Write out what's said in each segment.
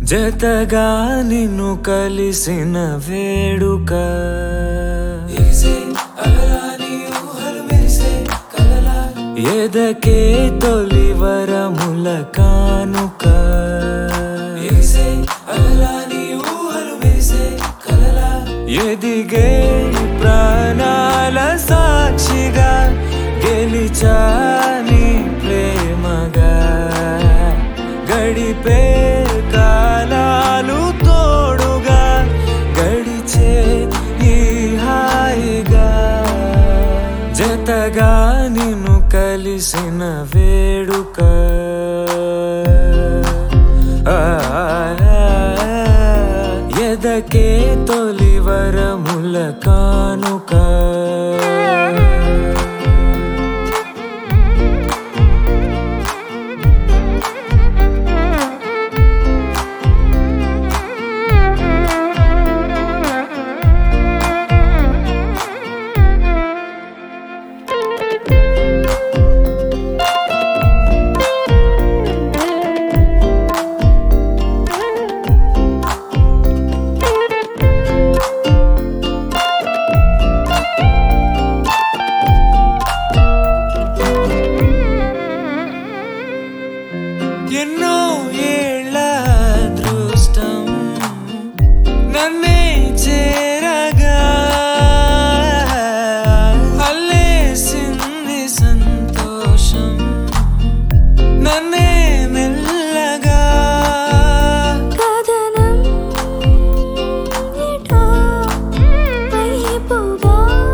జతగా నిన్ను కలిసిన వేడుక ఎదకే తొలి వరముల కానుక ఎదిగే ప్రాణాల సాక్షిగా గెలిచాని ప్రేమగా గడిపే కాలాలు తోడుగా గడిచే ఈ హాయిగా జతగా నిన్ను కలిసిన వేడుక ఆ, ఎదకే తొలి వరముల కానుక ఎన్నో ఏళ్ళ అదృష్టం నన్నే చేరగా అల్లేసింది సంతోషం నన్నే మెల్లగా కథనం ఎటో వైపుగా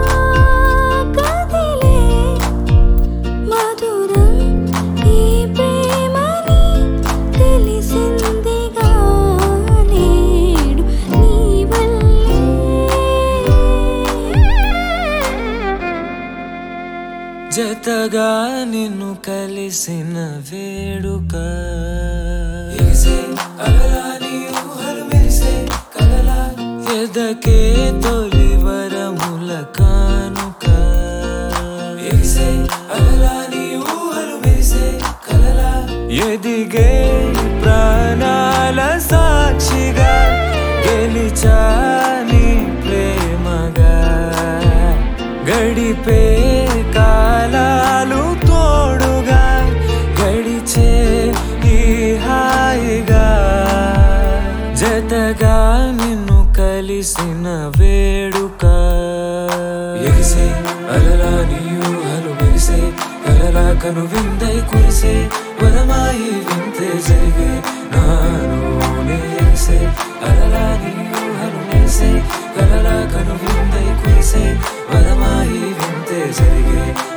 కదిలే మధురం ఈ ప్రేమని తెలిసిందిగా నేడు నీ వల్లే జతగా నిన్ను కలిసిన వేడుక ఎదకే తొలి వరముల కానుక ఎదిగే ప్రాణాల సాక్షిగా గెలిచాని ప్రేమగా గడిపే కాలాలు తోడుగా గడిచే ఈ హాయిగా జతగా నిన్ను కలిసిన వేడుక ఎగిసే అలలా నీయు హలు మెరిసే కలలా కను విందై కురిసే వరమాయి వింతే జరిగే నాలోనే ఎగిసే అలలా నీయు హలు మెరిసే కలలా కను విందై కురిసే వరమాయి వింతే జరిగే